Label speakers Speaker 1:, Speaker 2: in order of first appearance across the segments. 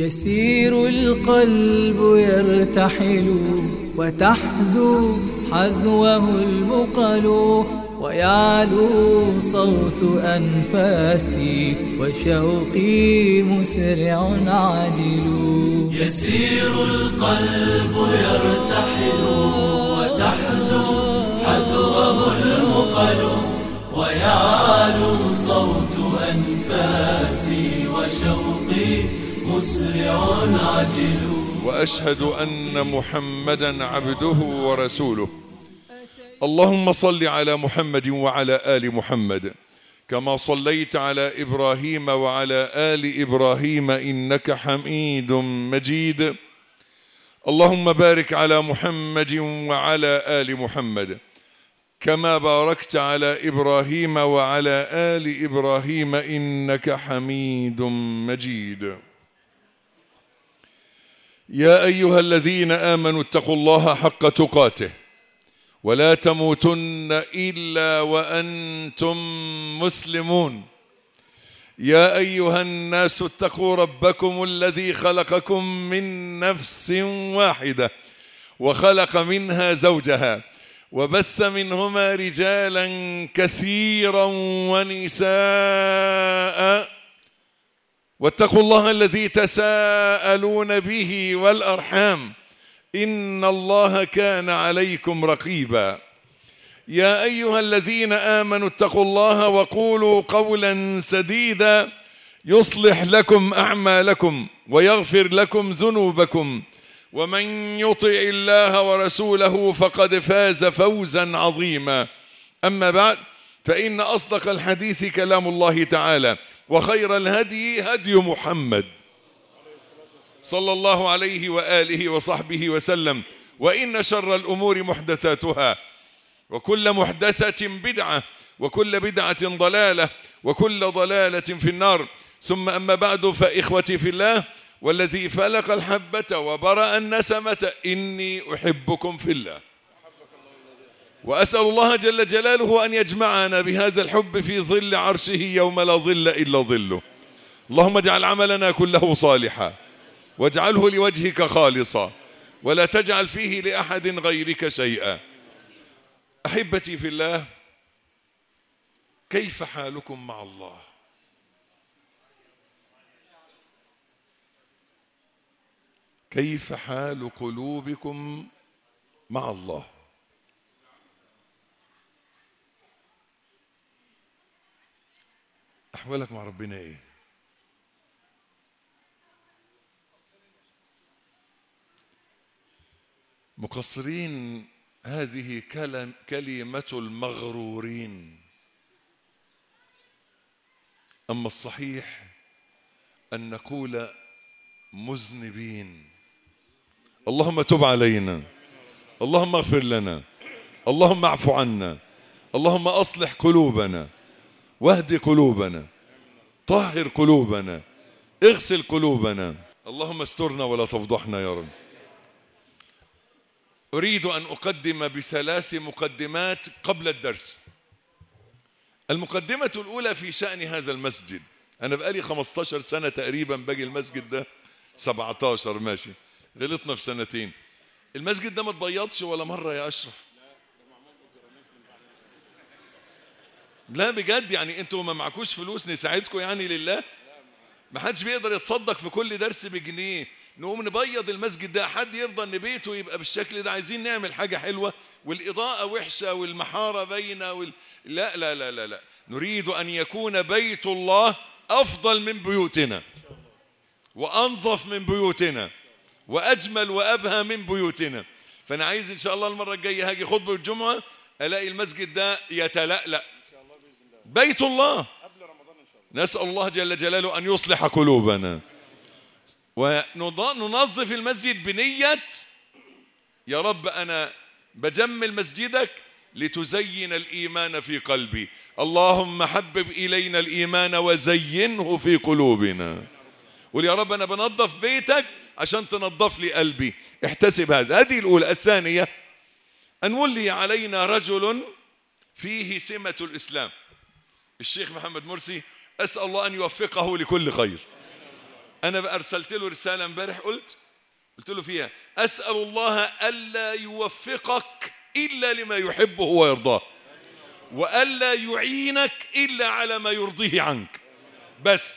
Speaker 1: يسير القلب يرتحل وتحذو حذوه البقل ويعلو صوت أنفاسي وشوقي مسرع عاجل
Speaker 2: يسير القلب يرتحل وتحذو حذوه المقل ويعلو صوت أنفاسي وشوقي مسرع عجل
Speaker 3: واشهد ان محمدا عبده ورسوله اللهم صل على محمد وعلى ال محمد كما صليت على ابراهيم وعلى ال ابراهيم انك حميد مجيد اللهم بارك على محمد وعلى ال محمد كما باركت على ابراهيم وعلى ال ابراهيم انك حميد مجيد يا ايها الذين امنوا اتقوا الله حق تقاته ولا تموتن الا وانتم مسلمون يا ايها الناس اتقوا ربكم الذي خلقكم من نفس واحده وخلق منها زوجها وبث منهما رجالا كثيرا ونساء واتقوا الله الذي تساءلون به والارحام ان الله كان عليكم رقيبا يا ايها الذين امنوا اتقوا الله وقولوا قولا سديدا يصلح لكم اعمالكم ويغفر لكم ذنوبكم ومن يطع الله ورسوله فقد فاز فوزا عظيما اما بعد فان اصدق الحديث كلام الله تعالى وخير الهدي هدي محمد صلى الله عليه واله وصحبه وسلم وان شر الامور محدثاتها وكل محدثه بدعه وكل بدعه ضلاله وكل ضلاله في النار ثم اما بعد فاخوتي في الله والذي فلق الحبه وبرا النسمه اني احبكم في الله واسال الله جل جلاله ان يجمعنا بهذا الحب في ظل عرشه يوم لا ظل الا ظله اللهم اجعل عملنا كله صالحا واجعله لوجهك خالصا ولا تجعل فيه لاحد غيرك شيئا احبتي في الله كيف حالكم مع الله كيف حال قلوبكم مع الله احوالك مع ربنا ايه مقصرين هذه كلم كلمة المغرورين أما الصحيح أن نقول مذنبين اللهم تب علينا اللهم اغفر لنا اللهم اعف عنا اللهم أصلح قلوبنا واهد قلوبنا طهر قلوبنا اغسل قلوبنا اللهم استرنا ولا تفضحنا يا رب أريد أن أقدم بثلاث مقدمات قبل الدرس المقدمة الأولى في شأن هذا المسجد أنا بقالي 15 سنة تقريبا باجي المسجد ده 17 ماشي غلطنا في سنتين المسجد ده ما اتبيضش ولا مرة يا أشرف لا بجد يعني انتوا ما معكوش فلوس نساعدكم يعني لله ما حدش بيقدر يتصدق في كل درس بجنيه نقوم نبيض المسجد ده حد يرضى ان بيته يبقى بالشكل ده عايزين نعمل حاجه حلوه والاضاءه وحشه والمحاره باينه وال... لا لا لا لا لا نريد ان يكون بيت الله افضل من بيوتنا وانظف من بيوتنا واجمل وابهى من بيوتنا فانا عايز ان شاء الله المره الجايه هاجي خطبه الجمعه الاقي المسجد ده يتلألأ بيت الله نسأل الله جل جلاله أن يصلح قلوبنا وننظف المسجد بنية يا رب أنا بجمل مسجدك لتزين الإيمان في قلبي اللهم حبب إلينا الإيمان وزينه في قلوبنا قول يا رب أنا بنظف بيتك عشان تنظف لي قلبي احتسب هذا هذه الأولى الثانية أن ولي علينا رجل فيه سمة الإسلام الشيخ محمد مرسي أسأل الله أن يوفقه لكل خير انا بقى ارسلت له رساله امبارح قلت قلت له فيها اسال الله الا يوفقك الا لما يحبه ويرضاه والا يعينك الا على ما يرضيه عنك بس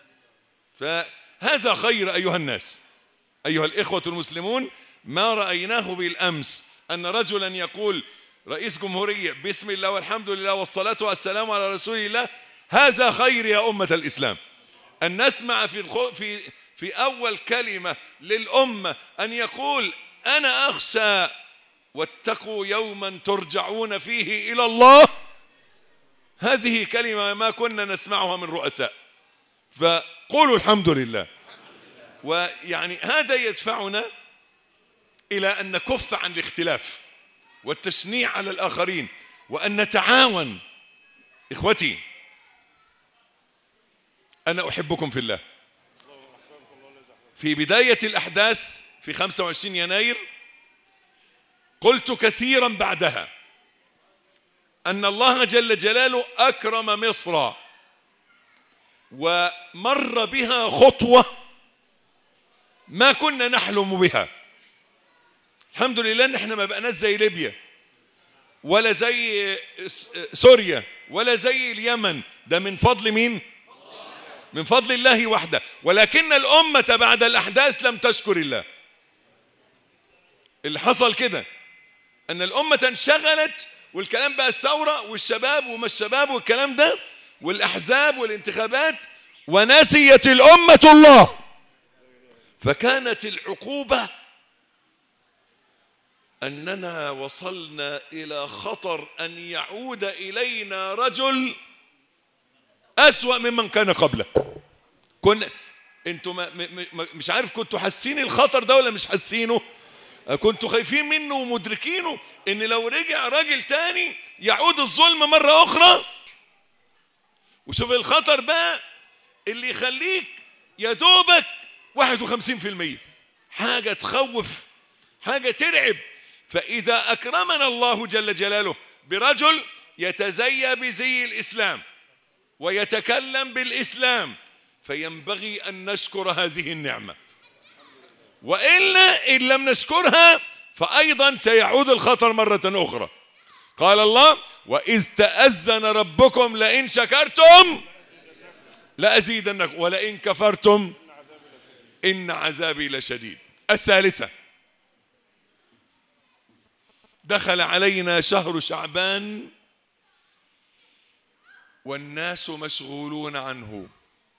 Speaker 3: فهذا خير ايها الناس ايها الاخوه المسلمون ما رايناه بالامس ان رجلا يقول رئيس جمهوريه بسم الله والحمد لله والصلاه والسلام على رسول الله هذا خير يا امه الاسلام ان نسمع في الخ- في في اول كلمه للامه ان يقول انا اخشى واتقوا يوما ترجعون فيه الى الله هذه كلمه ما كنا نسمعها من رؤساء فقولوا الحمد لله ويعني هذا يدفعنا الى ان نكف عن الاختلاف والتشنيع على الاخرين وان نتعاون اخوتي انا احبكم في الله في بدايه الاحداث في 25 يناير قلت كثيرا بعدها ان الله جل جلاله اكرم مصر ومر بها خطوه ما كنا نحلم بها الحمد لله ان احنا ما بقناش زي ليبيا ولا زي س- سوريا ولا زي اليمن ده من فضل مين من فضل الله وحده ولكن الأمة بعد الأحداث لم تشكر الله اللي حصل كده أن الأمة انشغلت والكلام بقى الثورة والشباب وما الشباب والكلام ده والأحزاب والانتخابات ونسيت الأمة الله فكانت العقوبة أننا وصلنا إلى خطر أن يعود إلينا رجل أسوأ ممن كان قبله كنا انتوا ما م- م- مش عارف كنتوا حاسين الخطر ده ولا مش حاسينه كنتوا خايفين منه ومدركينه ان لو رجع راجل تاني يعود الظلم مرة اخرى وشوف الخطر بقى اللي يخليك يا دوبك 51% حاجة تخوف حاجة ترعب فإذا أكرمنا الله جل جلاله برجل يتزيى بزي الإسلام ويتكلم بالإسلام فينبغي أن نشكر هذه النعمة وإلا إن لم نشكرها فأيضا سيعود الخطر مرة أخرى قال الله وإذ تأذن ربكم لئن شكرتم لأزيدنكم ولئن كفرتم إن عذابي لشديد الثالثة دخل علينا شهر شعبان والناس مشغولون عنه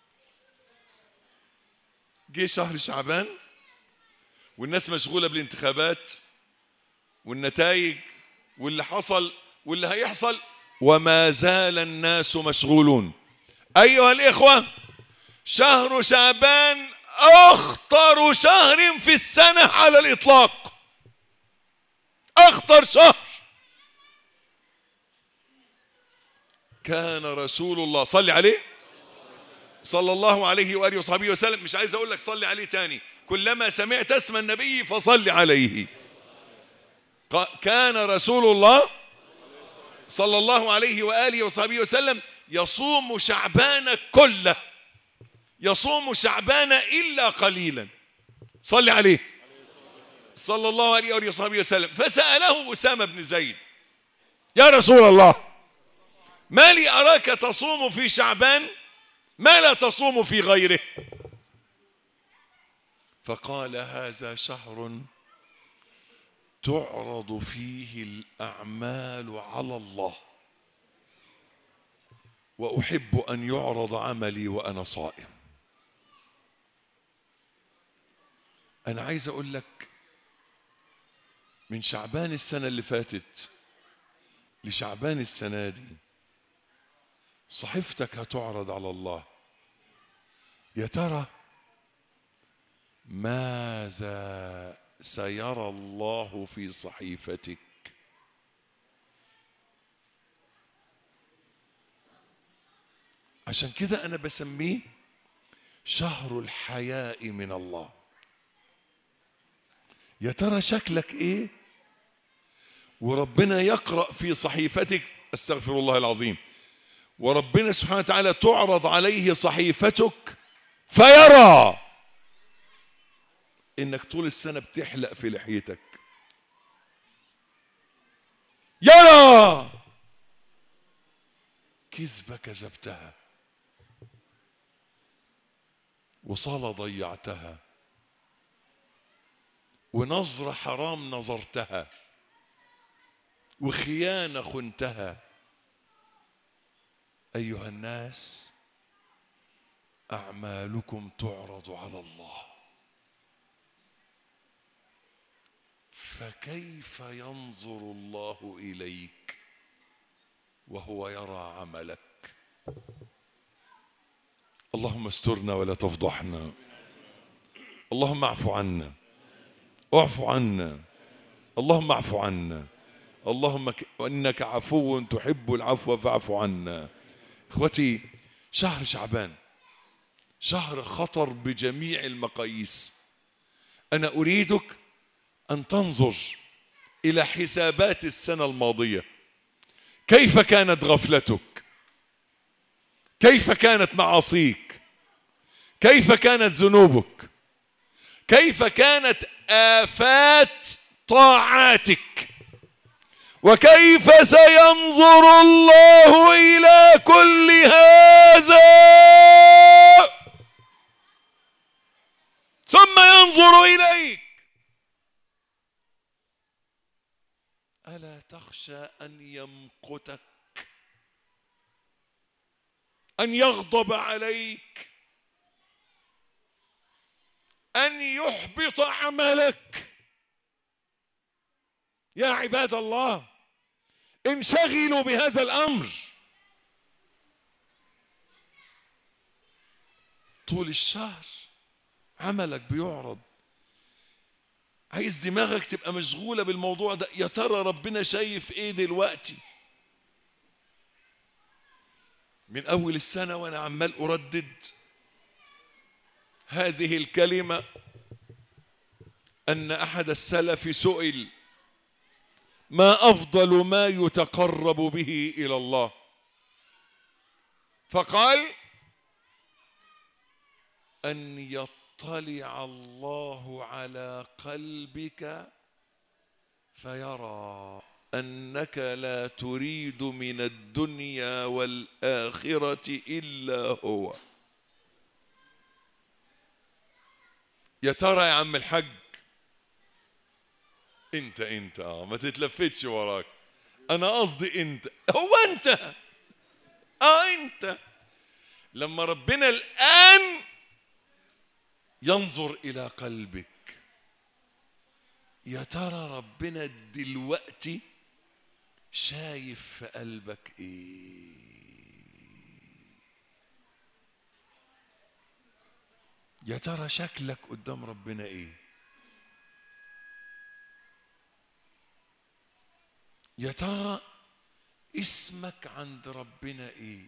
Speaker 3: جه شهر شعبان والناس مشغولة بالانتخابات والنتائج واللي حصل واللي هيحصل وما زال الناس مشغولون أيها الإخوة شهر شعبان أخطر شهر في السنة على الإطلاق أخطر شهر كان رسول الله صلي عليه صلى الله عليه وآله وصحبه وسلم مش عايز أقول لك صلي عليه تاني كلما سمعت اسم النبي فصل عليه ق- كان رسول الله صلى الله عليه وآله وصحبه وسلم يصوم شعبان كله يصوم شعبان إلا قليلا صلي عليه صلى الله عليه وآله وصحبه وسلم فسأله أسامة بن زيد يا رسول الله ما لي أراك تصوم في شعبان ما لا تصوم في غيره فقال هذا شهر تعرض فيه الأعمال على الله وأحب أن يعرض عملي وأنا صائم أنا عايز أقول لك من شعبان السنة اللي فاتت لشعبان السنة دي صحيفتك هتعرض على الله يا ترى ماذا سيرى الله في صحيفتك عشان كده انا بسميه شهر الحياء من الله يا ترى شكلك ايه وربنا يقرأ في صحيفتك استغفر الله العظيم وربنا سبحانه وتعالى تعرض عليه صحيفتك فيرى انك طول السنة بتحلق في لحيتك يرى كذبة كذبتها وصلاة ضيعتها ونظرة حرام نظرتها وخيانة خنتها أيها الناس أعمالكم تعرض على الله فكيف ينظر الله إليك وهو يرى عملك اللهم استرنا ولا تفضحنا اللهم اعف عنا اعف عنا اللهم اعف عنا اللهم ك... انك عفو تحب العفو فاعف عنا اخوتي شهر شعبان شهر خطر بجميع المقاييس انا اريدك ان تنظر الى حسابات السنه الماضيه كيف كانت غفلتك كيف كانت معاصيك كيف كانت ذنوبك كيف كانت آفات طاعاتك وكيف سينظر الله إلى كل هذا ثم ينظر إليك ألا تخشى أن يمقتك أن يغضب عليك أن يحبط عملك يا عباد الله انشغلوا بهذا الأمر طول الشهر عملك بيعرض عايز دماغك تبقى مشغولة بالموضوع ده يا ترى ربنا شايف ايه دلوقتي من أول السنة وأنا عمال أردد هذه الكلمة أن أحد السلف سئل ما أفضل ما يتقرب به إلى الله فقال أن يطلع الله على قلبك فيرى أنك لا تريد من الدنيا والآخرة إلا هو يا ترى يا عم الحج انت انت اه ما تتلفتش وراك انا قصدي انت هو انت اه انت لما ربنا الان ينظر الى قلبك يا ترى ربنا دلوقتي شايف في قلبك ايه يا ترى شكلك قدام ربنا ايه يا ترى اسمك عند ربنا ايه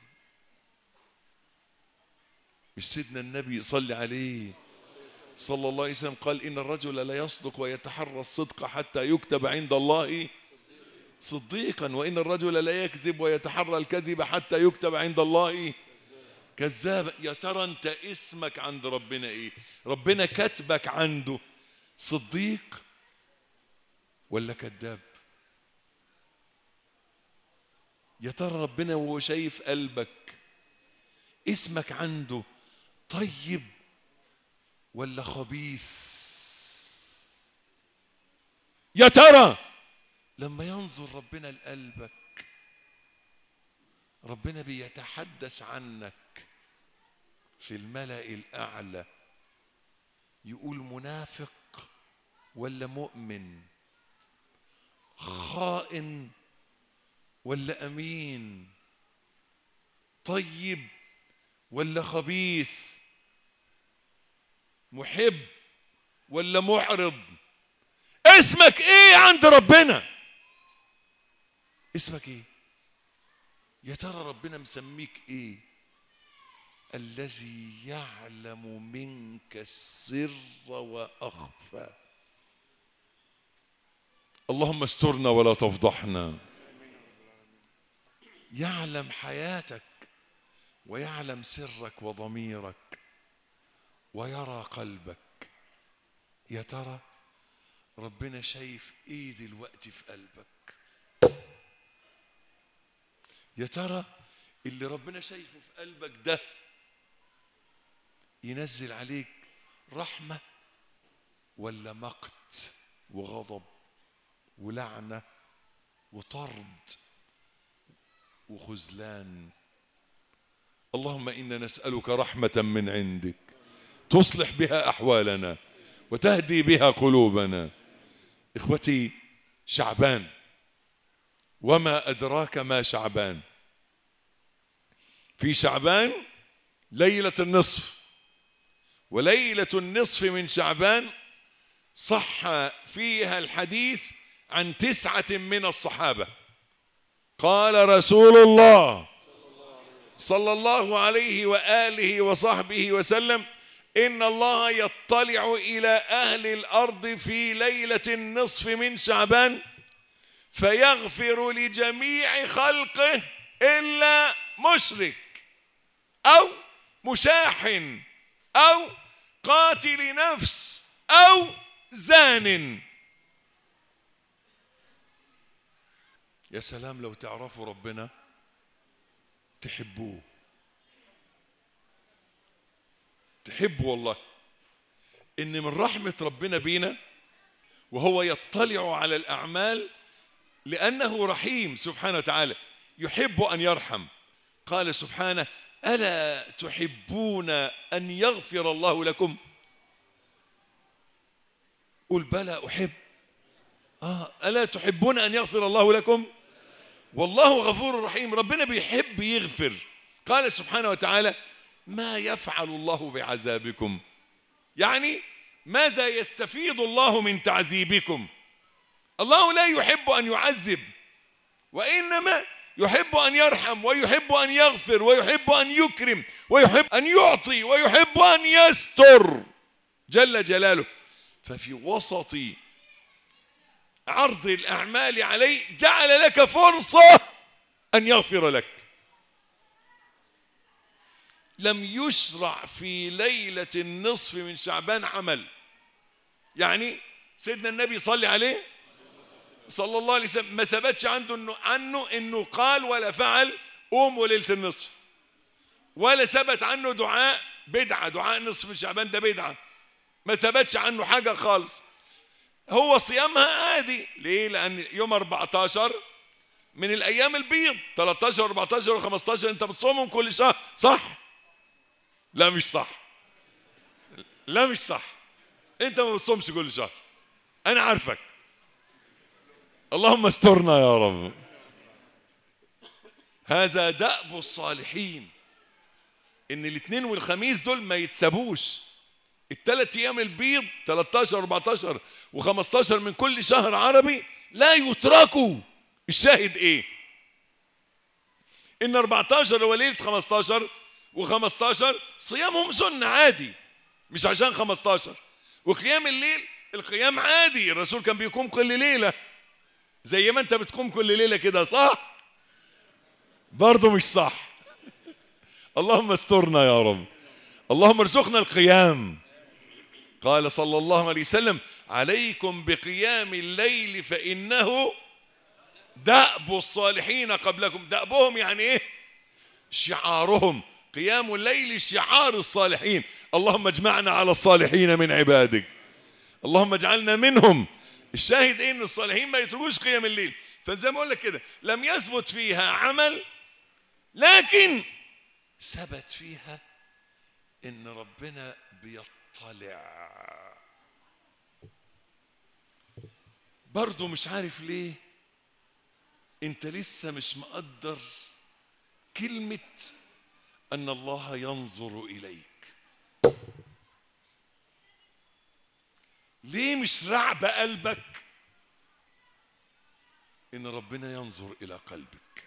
Speaker 3: مش سيدنا النبي يصلي عليه صلى الله عليه وسلم قال ان الرجل لا يصدق ويتحرى الصدق حتى يكتب عند الله صديقا وان الرجل لا يكذب ويتحرى الكذب حتى يكتب عند الله كذاب يا ترى انت اسمك عند ربنا ايه ربنا كتبك عنده صديق ولا كذاب يا ترى ربنا وهو شايف قلبك اسمك عنده طيب ولا خبيث يا ترى لما ينظر ربنا لقلبك ربنا بيتحدث عنك في الملأ الأعلى يقول منافق ولا مؤمن خائن ولا أمين طيب ولا خبيث محب ولا معرض اسمك ايه عند ربنا اسمك ايه يا ترى ربنا مسميك ايه الذي يعلم منك السر واخفى اللهم استرنا ولا تفضحنا يعلم حياتك ويعلم سرك وضميرك ويرى قلبك يا ترى ربنا شايف ايه دلوقتي في قلبك يا ترى اللي ربنا شايفه في قلبك ده ينزل عليك رحمة ولا مقت وغضب ولعنة وطرد وخذلان اللهم إنا نسألك رحمة من عندك تصلح بها أحوالنا وتهدي بها قلوبنا إخوتي شعبان وما أدراك ما شعبان في شعبان ليلة النصف وليلة النصف من شعبان صح فيها الحديث عن تسعة من الصحابة قال رسول الله صلى الله عليه وآله وصحبه وسلم إن الله يطلع إلى أهل الأرض في ليلة النصف من شعبان فيغفر لجميع خلقه إلا مشرك أو مشاحن أو قاتل نفس أو زان يا سلام لو تعرفوا ربنا تحبوه تحبوا والله ان من رحمه ربنا بينا وهو يطلع على الاعمال لانه رحيم سبحانه وتعالى يحب ان يرحم قال سبحانه الا تحبون ان يغفر الله لكم قل بلى احب اه الا تحبون ان يغفر الله لكم والله غفور رحيم ربنا بيحب يغفر قال سبحانه وتعالى ما يفعل الله بعذابكم يعني ماذا يستفيد الله من تعذيبكم الله لا يحب ان يعذب وانما يحب ان يرحم ويحب ان يغفر ويحب ان يكرم ويحب ان يعطي ويحب ان يستر جل جلاله ففي وسط عرض الاعمال عليه جعل لك فرصه ان يغفر لك لم يشرع في ليله النصف من شعبان عمل يعني سيدنا النبي صلى عليه صلى الله عليه وسلم ما ثبتش عنده انه عنه انه قال ولا فعل قوموا ليله النصف ولا ثبت عنه دعاء بدعه دعاء نصف من شعبان ده بدعه ما ثبتش عنه حاجه خالص هو صيامها عادي ليه لان يوم 14 من الايام البيض 13 و14 و15 انت بتصومهم كل شهر صح لا مش صح لا مش صح انت ما بتصومش كل شهر انا عارفك اللهم استرنا يا رب هذا دأب الصالحين ان الاثنين والخميس دول ما يتسابوش الثلاث ايام البيض 13 14 و15 من كل شهر عربي لا يتركوا الشاهد ايه ان 14 هو ليله 15 و15 صيامهم سنه عادي مش عشان 15 وقيام الليل القيام عادي الرسول كان بيقوم كل ليله زي ما انت بتقوم كل ليله كده صح برضه مش صح اللهم استرنا يا رب اللهم ارزقنا القيام قال صلى الله عليه وسلم عليكم بقيام الليل فإنه دأب الصالحين قبلكم دأبهم يعني ايه شعارهم قيام الليل شعار الصالحين اللهم اجمعنا على الصالحين من عبادك اللهم اجعلنا منهم الشاهد ايه ان الصالحين ما يتركوش قيام الليل فزي ما اقول لك كده لم يثبت فيها عمل لكن ثبت فيها ان ربنا بيطلع برضه مش عارف ليه انت لسه مش مقدر كلمة ان الله ينظر اليك ليه مش رعب قلبك ان ربنا ينظر الى قلبك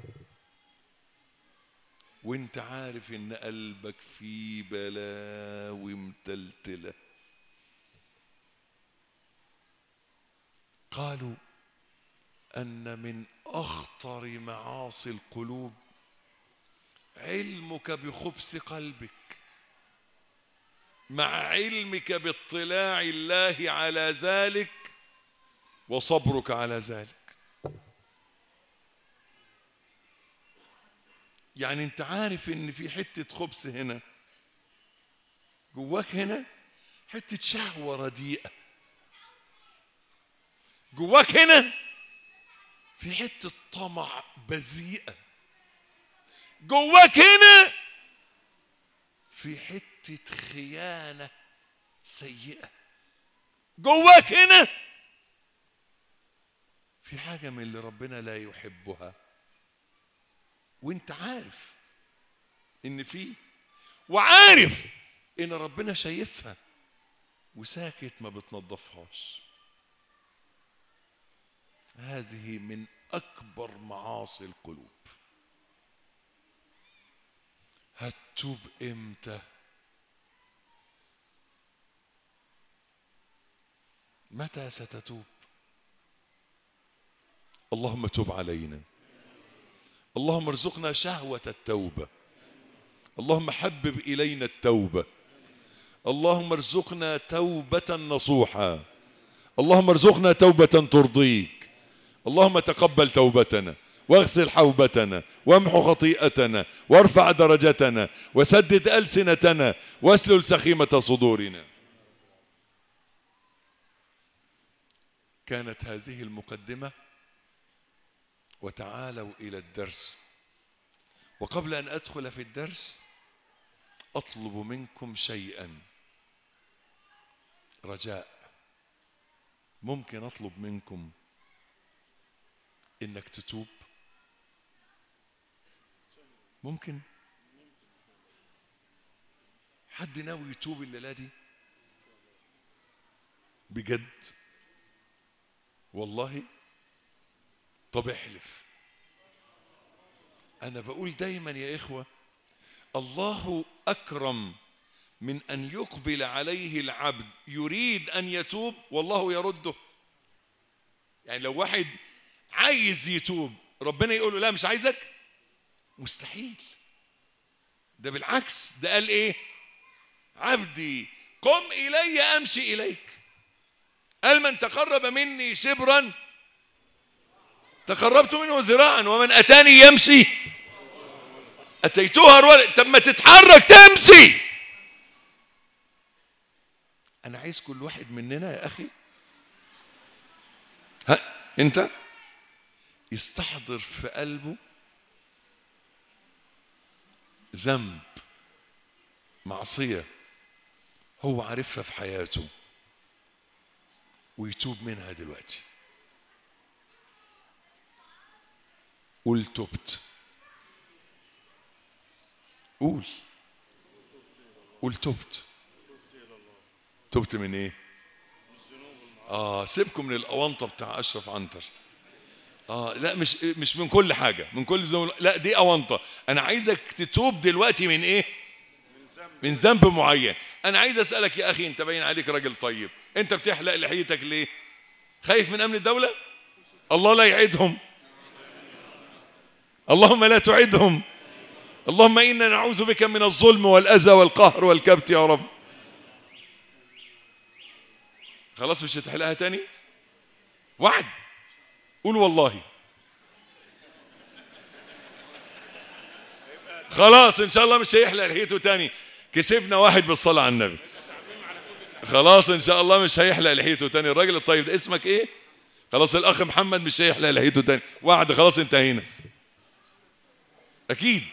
Speaker 3: وانت عارف ان قلبك فيه بلاوي متلتله قالوا ان من اخطر معاصي القلوب علمك بخبث قلبك مع علمك باطلاع الله على ذلك وصبرك على ذلك يعني انت عارف ان في حتة خبز هنا جواك هنا حتة شهوة رديئة جواك هنا في حتة طمع بذيئة جواك هنا في حتة خيانة سيئة جواك هنا في حاجة من اللي ربنا لا يحبها وانت عارف ان في وعارف ان ربنا شايفها وساكت ما بتنظفهاش هذه من اكبر معاصي القلوب هتتوب امتى متى ستتوب اللهم تب علينا اللهم ارزقنا شهوة التوبة اللهم حبب إلينا التوبة اللهم ارزقنا توبة نصوحا اللهم ارزقنا توبة ترضيك اللهم تقبل توبتنا واغسل حوبتنا وامحو خطيئتنا وارفع درجتنا وسدد ألسنتنا واسلل سخيمة صدورنا كانت هذه المقدمة وتعالوا إلى الدرس وقبل أن أدخل في الدرس أطلب منكم شيئا رجاء ممكن أطلب منكم إنك تتوب ممكن حد ناوي يتوب الليلة دي بجد والله طب احلف انا بقول دايما يا اخوه الله اكرم من ان يقبل عليه العبد يريد ان يتوب والله يرده يعني لو واحد عايز يتوب ربنا يقول له لا مش عايزك مستحيل ده بالعكس ده قال ايه عبدي قم الي امشي اليك قال من تقرب مني شبرا تقربت منه ذراعا ومن اتاني يمشي اتيته هرولا طب ما تتحرك تمشي انا عايز كل واحد مننا يا اخي ها انت يستحضر في قلبه ذنب معصيه هو عارفها في حياته ويتوب منها دلوقتي قول تبت قول قول تبت تبت من ايه اه سيبكم من الاونطه بتاع اشرف عنتر اه لا مش مش من كل حاجه من كل ذنب لا دي اونطه انا عايزك تتوب دلوقتي من ايه من ذنب معين انا عايز اسالك يا اخي انت باين عليك راجل طيب انت بتحلق لحيتك ليه خايف من امن الدوله الله لا يعيدهم اللهم لا تعدهم اللهم انا نعوذ بك من الظلم والاذى والقهر والكبت يا رب خلاص مش هتحلقها تاني وعد قول والله خلاص ان شاء الله مش هيحلق لحيته تاني كسبنا واحد بالصلاة على النبي خلاص ان شاء الله مش هيحلق لحيته تاني الراجل الطيب ده اسمك ايه خلاص الاخ محمد مش هيحلق لحيته تاني وعد خلاص انتهينا اكيد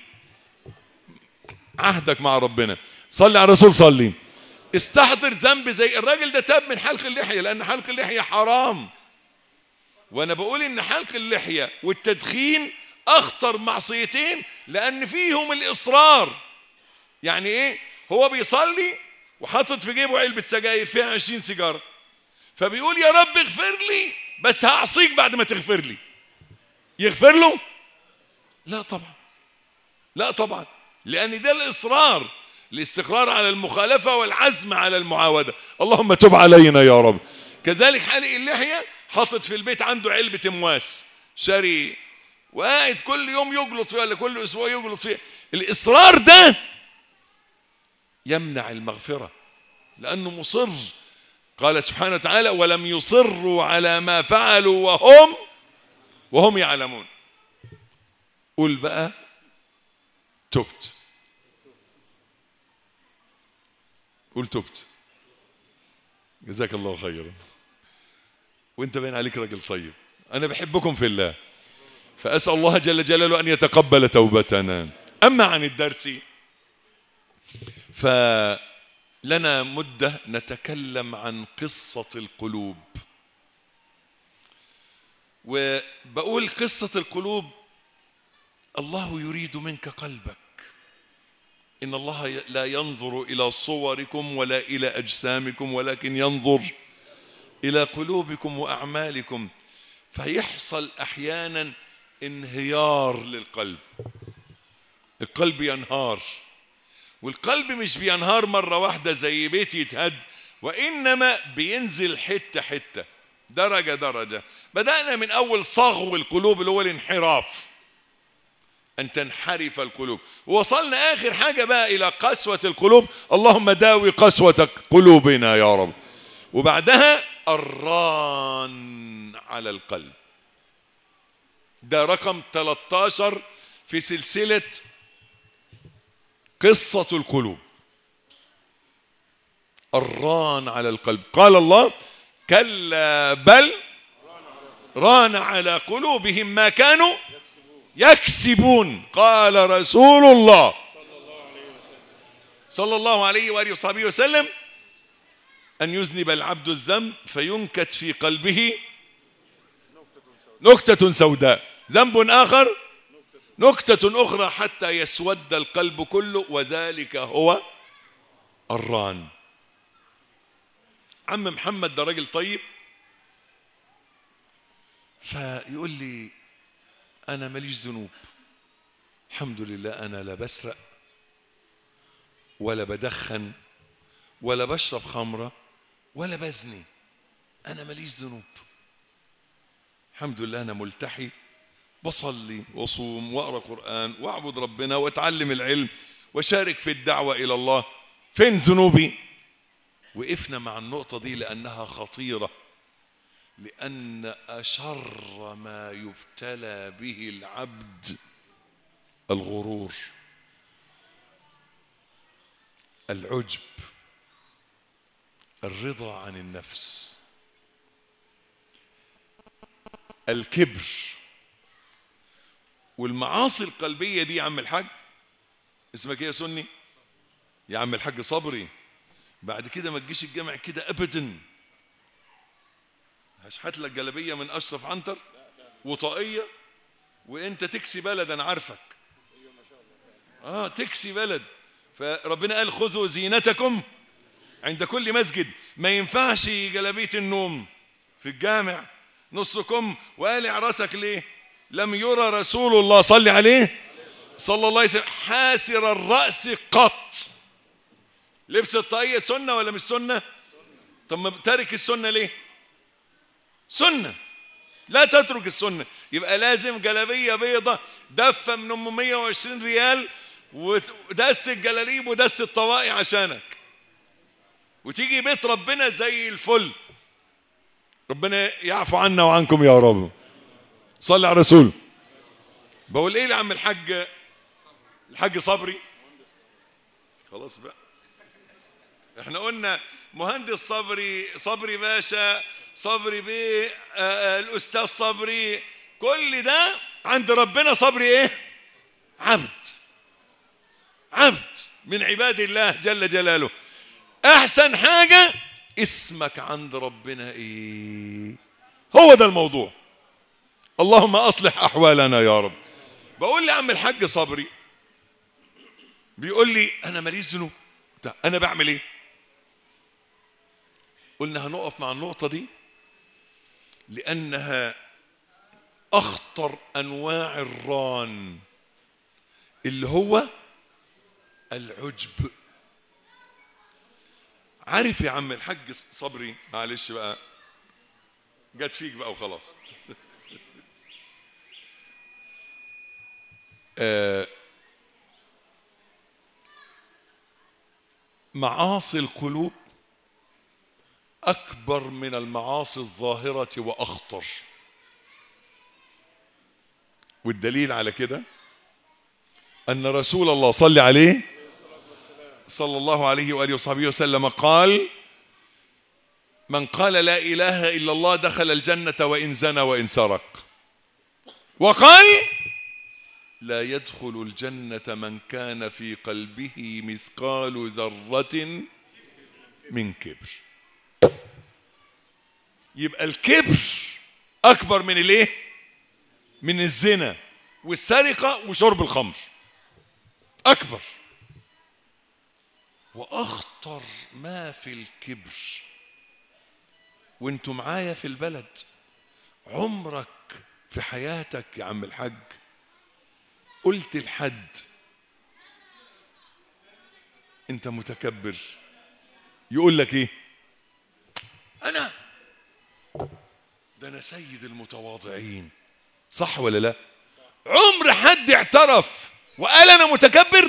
Speaker 3: عهدك مع ربنا صلي على الرسول صلي استحضر ذنب زي الراجل ده تاب من حلق اللحيه لان حلق اللحيه حرام وانا بقول ان حلق اللحيه والتدخين اخطر معصيتين لان فيهم الاصرار يعني ايه هو بيصلي وحاطط في جيبه علبه سجاير فيها 20 سيجاره فبيقول يا رب اغفر لي بس هعصيك بعد ما تغفر لي يغفر له لا طبعا لا طبعا لان ده الاصرار الاستقرار على المخالفه والعزم على المعاوده اللهم تب علينا يا رب كذلك حالق اللحيه حاطط في البيت عنده علبه امواس شاري وقاعد كل يوم يجلط فيها ولا كل اسبوع يجلط فيها الاصرار ده يمنع المغفره لأنه مصر قال سبحانه وتعالى ولم يصروا على ما فعلوا وهم وهم يعلمون قول بقى تبت قول تبت جزاك الله خيرا وانت باين عليك راجل طيب انا بحبكم في الله فاسال الله جل جلاله ان يتقبل توبتنا اما عن الدرس فلنا مده نتكلم عن قصه القلوب وبقول قصه القلوب الله يريد منك قلبك ان الله لا ينظر الى صوركم ولا الى اجسامكم ولكن ينظر الى قلوبكم واعمالكم فيحصل احيانا انهيار للقلب القلب ينهار والقلب مش بينهار مره واحده زي بيت يتهد وانما بينزل حته حته درجه درجه بدانا من اول صغو القلوب اللي هو الانحراف أن تنحرف القلوب ووصلنا آخر حاجة بقى إلى قسوة القلوب اللهم داوي قسوة قلوبنا يا رب وبعدها الران على القلب ده رقم 13 في سلسلة قصة القلوب الران على القلب قال الله كلا بل ران على قلوبهم ما كانوا يكسبون قال رسول الله صلى الله عليه وآله وصحبه وسلم أن يذنب العبد الذنب فينكت في قلبه نكتة سوداء ذنب آخر نكتة أخرى حتى يسود القلب كله وذلك هو الران عم محمد ده راجل طيب فيقول لي أنا ماليش ذنوب الحمد لله أنا لا بسرق ولا بدخن ولا بشرب خمرة ولا بزني أنا ماليش ذنوب الحمد لله أنا ملتحي بصلي وصوم وأقرأ قرآن وأعبد ربنا وأتعلم العلم وشارك في الدعوة إلى الله فين ذنوبي وقفنا مع النقطة دي لأنها خطيرة لأن أشر ما يبتلى به العبد الغرور العجب الرضا عن النفس الكبر والمعاصي القلبية دي يا عم الحاج اسمك ايه يا سني يا عم الحاج صبري بعد كده ما تجيش الجامع كده ابدا هشحت لك جلبيه من اشرف عنتر وطاقيه وانت تكسي بلد انا عارفك اه تكسي بلد فربنا قال خذوا زينتكم عند كل مسجد ما ينفعش جلبيه النوم في الجامع نص كم وقالع راسك ليه لم يرى رسول الله صلي عليه صلى الله عليه وسلم حاسر الراس قط لبس الطاقيه سنه ولا مش سنه طب ما تارك السنه ليه سنة لا تترك السنة يبقى لازم جلابية بيضة دفة من أم 120 ريال ودست الجلاليب ودست الطواقي عشانك وتيجي بيت ربنا زي الفل ربنا يعفو عنا وعنكم يا رب صلي على الرسول بقول ايه لعم الحاج الحاج صبري خلاص بقى احنا قلنا مهندس صبري صبري باشا صبري بيه آه، آه، الاستاذ صبري كل ده عند ربنا صبري ايه عبد عبد من عباد الله جل جلاله احسن حاجه اسمك عند ربنا ايه هو ده الموضوع اللهم اصلح احوالنا يا رب بقول لي عم الحاج صبري بيقول لي انا ماليش ذنوب ده انا بعمل ايه قلنا هنقف مع النقطه دي لانها اخطر انواع الران اللي هو العجب عارف يا عم الحاج صبري معلش بقى جت فيك بقى وخلاص آه، معاصي القلوب أكبر من المعاصي الظاهرة وأخطر والدليل على كده أن رسول الله صلى عليه صلى الله عليه وآله وصحبه وسلم قال من قال لا إله إلا الله دخل الجنة وإن زنى وإن سرق وقال لا يدخل الجنة من كان في قلبه مثقال ذرة من كبر يبقى الكبر أكبر من الإيه؟ من الزنا والسرقة وشرب الخمر أكبر وأخطر ما في الكبر وانتوا معايا في البلد عمرك في حياتك يا عم الحاج قلت لحد انت متكبر يقول لك ايه انا ده انا سيد المتواضعين صح ولا لا عمر حد اعترف وقال انا متكبر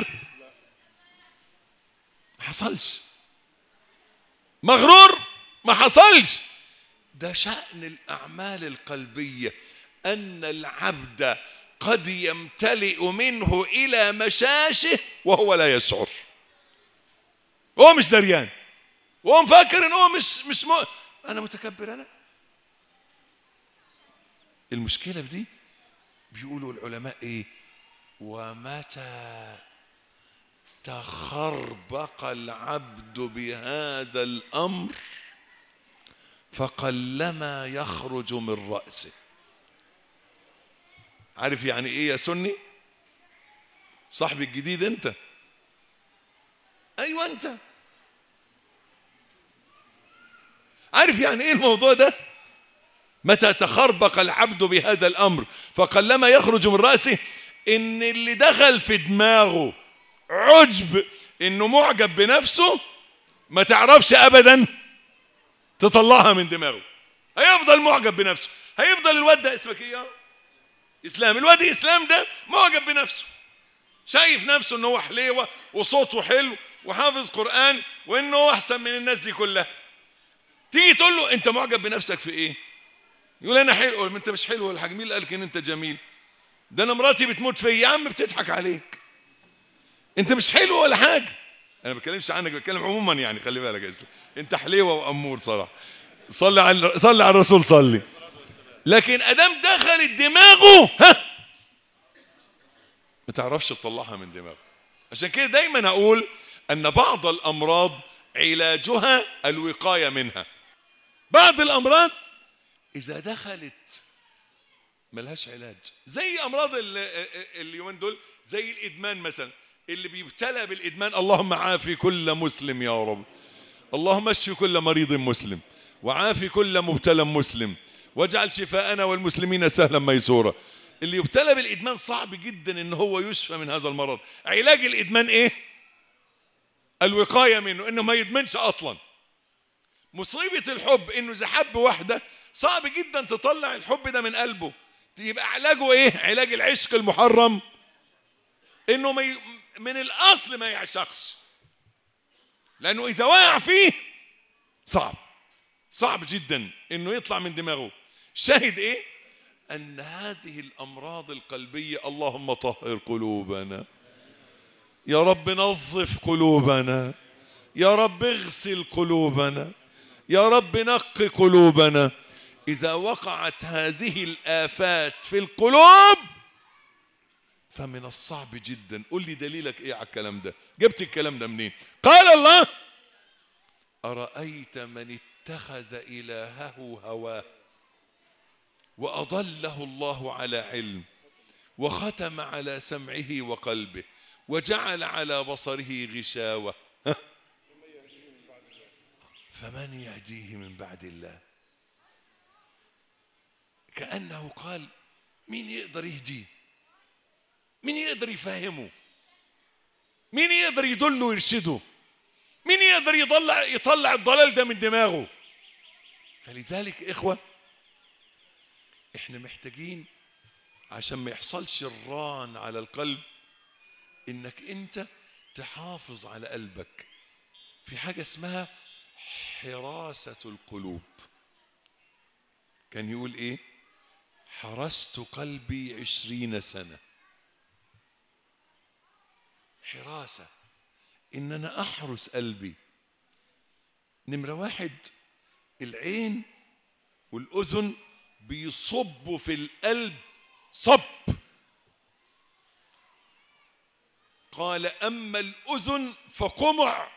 Speaker 3: ما حصلش مغرور ما حصلش ده شأن الأعمال القلبية أن العبد قد يمتلئ منه إلى مشاشه وهو لا يشعر هو مش دريان وهو مفكر ان هو مش مش م... انا متكبر انا المشكله في دي بيقولوا العلماء ايه ومتى تخربق العبد بهذا الامر فقلما يخرج من راسه عارف يعني ايه يا سني صاحبي الجديد انت ايوه انت عارف يعني ايه الموضوع ده متى تخربق العبد بهذا الامر فقلما يخرج من راسه ان اللي دخل في دماغه عجب انه معجب بنفسه ما تعرفش ابدا تطلعها من دماغه هيفضل معجب بنفسه هيفضل الواد ده اسمك ايه اسلام الواد اسلام ده معجب بنفسه شايف نفسه ان هو حليوه وصوته حلو وحافظ قران وانه هو احسن من الناس دي كلها تيجي تقول له انت معجب بنفسك في ايه يقول انا حلو انت مش حلو ولا حاجه مين اللي قالك ان انت جميل ده انا مراتي بتموت فيا يا عم بتضحك عليك انت مش حلو ولا حاجه انا ما بتكلمش عنك بتكلم عموما يعني خلي بالك يا اسلام انت حليوه وامور صراحه صلي على صلي على الرسول صلي لكن ادام دخلت دماغه ها ما تعرفش تطلعها من دماغه عشان كده دايما اقول ان بعض الامراض علاجها الوقايه منها بعض الامراض اذا دخلت ملهاش علاج زي امراض اليومين دول زي الادمان مثلا اللي بيبتلى بالادمان اللهم عافي كل مسلم يا رب اللهم اشف كل مريض مسلم وعافي كل مبتلى مسلم واجعل شفاءنا والمسلمين سهلا ميسورا اللي يبتلى بالادمان صعب جدا ان هو يشفى من هذا المرض علاج الادمان ايه الوقايه منه انه ما يدمنش اصلا مصيبه الحب انه اذا حب واحده صعب جدا تطلع الحب ده من قلبه يبقى علاجه ايه علاج العشق المحرم انه ما ي... من الاصل ما يعشقش لانه اذا وقع فيه صعب صعب جدا انه يطلع من دماغه شاهد ايه ان هذه الامراض القلبيه اللهم طهر قلوبنا يا رب نظف قلوبنا يا رب اغسل قلوبنا يا رب نق قلوبنا اذا وقعت هذه الافات في القلوب فمن الصعب جدا قل لي دليلك ايه على الكلام ده جبت الكلام ده منين قال الله ارايت من اتخذ الهه هواه واضله الله على علم وختم على سمعه وقلبه وجعل على بصره غشاوه فمن يهديه من بعد الله كانه قال مين يقدر يهديه مين يقدر يفهمه مين يقدر يدله ويرشده مين يقدر يطلع يطلع الضلال ده من دماغه فلذلك اخوه احنا محتاجين عشان ما يحصلش الران على القلب انك انت تحافظ على قلبك في حاجه اسمها حراسة القلوب كان يقول ايه حرست قلبي عشرين سنة حراسة ان انا احرس قلبي نمرة واحد العين والاذن بيصبوا في القلب صب قال اما الاذن فقمع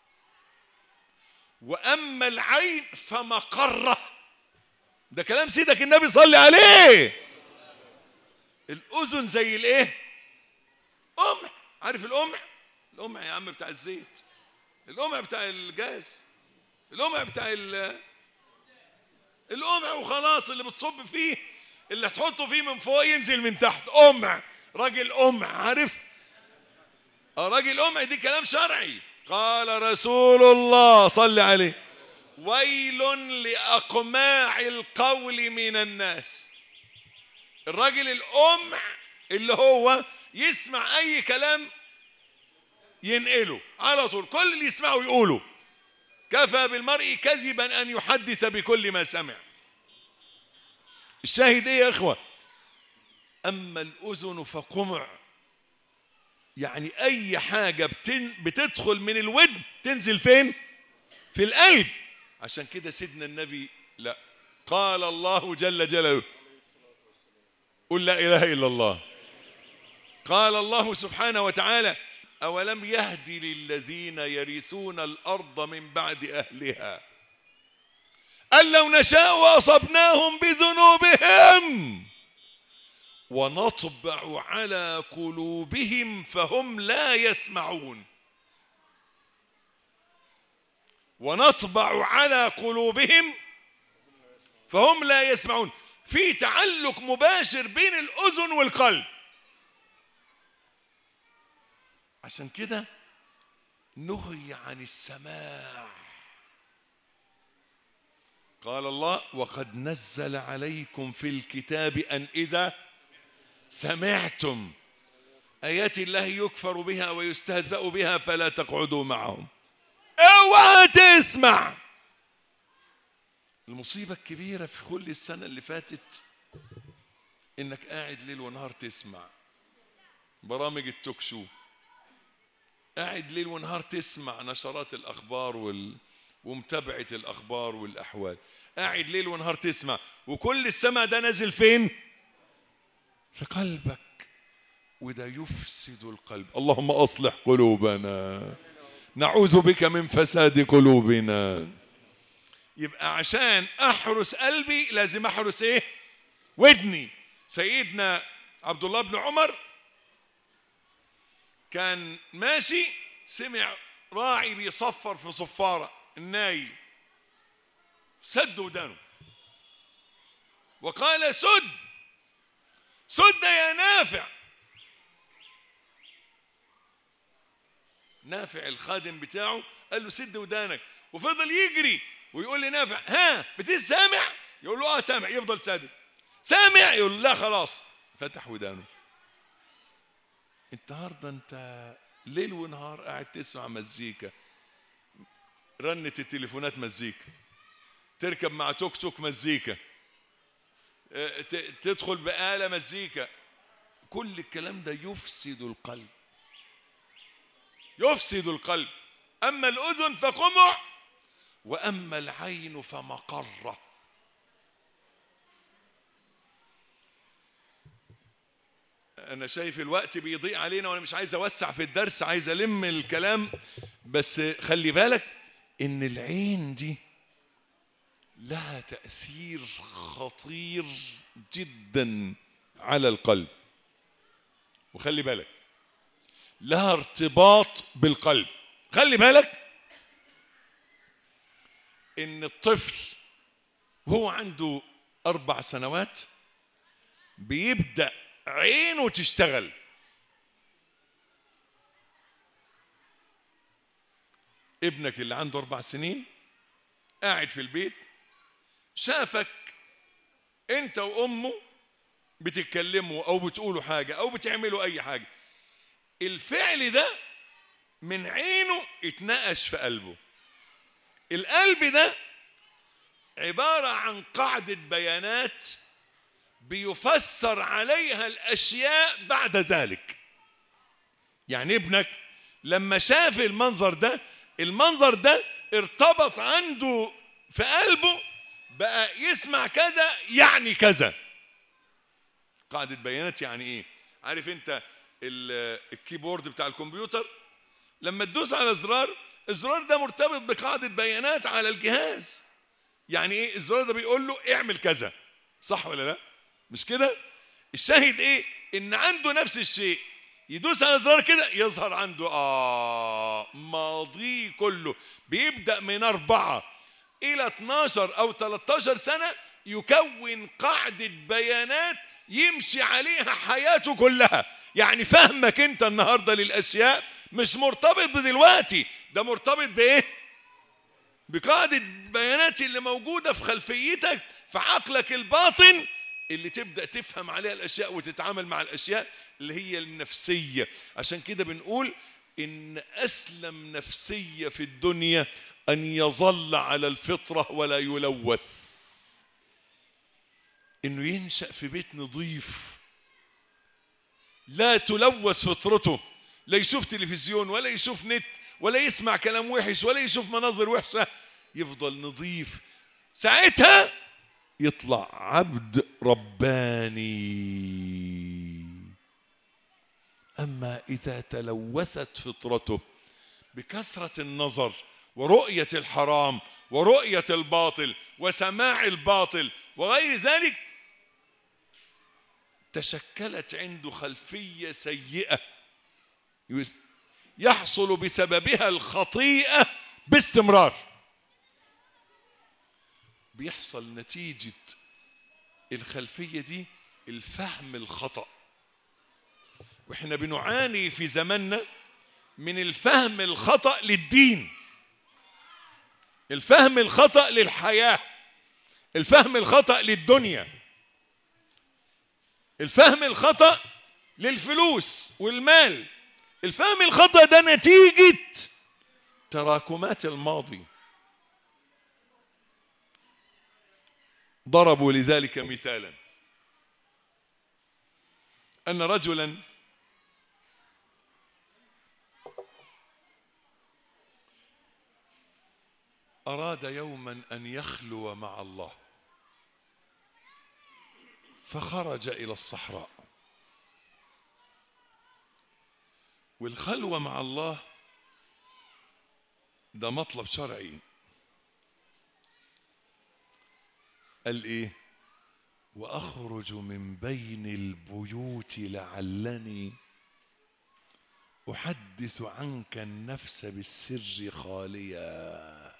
Speaker 3: واما العين فمقره ده كلام سيدك النبي صلي عليه الاذن زي الايه قمع عارف القمع القمع يا عم بتاع الزيت القمع بتاع الجاز القمع بتاع ال القمع وخلاص اللي بتصب فيه اللي هتحطه فيه من فوق ينزل من تحت قمع راجل قمع عارف اه راجل قمع دي كلام شرعي قال رسول الله صل عليه ويل لأقماع القول من الناس الراجل القمع اللي هو يسمع أي كلام ينقله على طول كل اللي يسمعه يقوله كفى بالمرء كذبا أن يحدث بكل ما سمع الشاهد ايه يا اخوة اما الاذن فقمع يعني اي حاجة بتن بتدخل من الودن تنزل فين في القلب عشان كده سيدنا النبي لا قال الله جل جلاله قل لا اله الا الله قال الله سبحانه وتعالى اولم يهد للذين يرثون الارض من بعد اهلها أن لو نشاء وأصبناهم بذنوبهم ونطبع على قلوبهم فهم لا يسمعون ونطبع على قلوبهم فهم لا يسمعون في تعلق مباشر بين الأذن والقلب عشان كده نهي عن السماع قال الله وقد نزل عليكم في الكتاب أن إذا سمعتم آيات الله يكفر بها ويستهزأ بها فلا تقعدوا معهم اوعى تسمع المصيبة الكبيرة في كل السنة اللي فاتت انك قاعد ليل ونهار تسمع برامج التوك شو قاعد ليل ونهار تسمع نشرات الاخبار وال... ومتابعة الأخبار والأحوال قاعد ليل ونهار تسمع وكل السمع ده نازل فين في قلبك وده يفسد القلب اللهم أصلح قلوبنا نعوذ بك من فساد قلوبنا يبقى عشان أحرس قلبي لازم أحرس إيه ودني سيدنا عبد الله بن عمر كان ماشي سمع راعي بيصفر في صفاره الناي سد ودانه وقال سد سد يا نافع نافع الخادم بتاعه قال له سد ودانك وفضل يجري ويقول لنافع ها بتسامع يقول له اه سامع يفضل سادد سامع يقول لا خلاص فتح ودانه النهارده انت ليل ونهار قاعد تسمع مزيكا رنة التليفونات مزيكا تركب مع توك توك مزيكا تدخل بآلة مزيكا كل الكلام ده يفسد القلب يفسد القلب أما الأذن فقمع وأما العين فمقرة أنا شايف الوقت بيضيع علينا وأنا مش عايز أوسع في الدرس عايز ألم الكلام بس خلي بالك ان العين دي لها تاثير خطير جدا على القلب وخلي بالك لها ارتباط بالقلب خلي بالك ان الطفل وهو عنده اربع سنوات بيبدا عينه تشتغل ابنك اللي عنده اربع سنين قاعد في البيت شافك انت وامه بتتكلموا او بتقولوا حاجه او بتعملوا اي حاجه الفعل ده من عينه اتنقش في قلبه القلب ده عبارة عن قاعدة بيانات بيفسر عليها الأشياء بعد ذلك يعني ابنك لما شاف المنظر ده المنظر ده ارتبط عنده في قلبه بقى يسمع كذا يعني كذا قاعدة بيانات يعني ايه عارف انت ال- الكيبورد بتاع الكمبيوتر لما تدوس على زرار الزرار ده مرتبط بقاعدة بيانات على الجهاز يعني ايه الزرار ده بيقول له اعمل كذا صح ولا لا مش كده الشاهد ايه ان عنده نفس الشيء يدوس على زرار كده يظهر عنده اه ماضيه كله بيبدا من أربعة الى 12 او 13 سنه يكون قاعده بيانات يمشي عليها حياته كلها يعني فهمك انت النهارده للاشياء مش مرتبط بدلوقتي ده مرتبط بايه بقاعدة بيانات اللي موجودة في خلفيتك في عقلك الباطن اللي تبدأ تفهم عليها الأشياء وتتعامل مع الأشياء اللي هي النفسية عشان كده بنقول إن أسلم نفسية في الدنيا أن يظل على الفطرة ولا يلوث إنه ينشأ في بيت نظيف لا تلوث فطرته لا يشوف تلفزيون ولا يشوف نت ولا يسمع كلام وحش ولا يشوف مناظر وحشة يفضل نظيف ساعتها يطلع عبد رباني أما إذا تلوثت فطرته بكثرة النظر ورؤية الحرام ورؤية الباطل وسماع الباطل وغير ذلك تشكلت عنده خلفية سيئة يحصل بسببها الخطيئة باستمرار بيحصل نتيجة الخلفية دي الفهم الخطأ واحنا بنعاني في زماننا من الفهم الخطأ للدين الفهم الخطأ للحياة الفهم الخطأ للدنيا الفهم الخطأ للفلوس والمال الفهم الخطأ ده نتيجة تراكمات الماضي ضربوا لذلك مثالا أن رجلا أراد يوما أن يخلو مع الله فخرج إلى الصحراء والخلوة مع الله ده مطلب شرعي قال ايه واخرج من بين البيوت لعلني احدث عنك النفس بالسر خاليا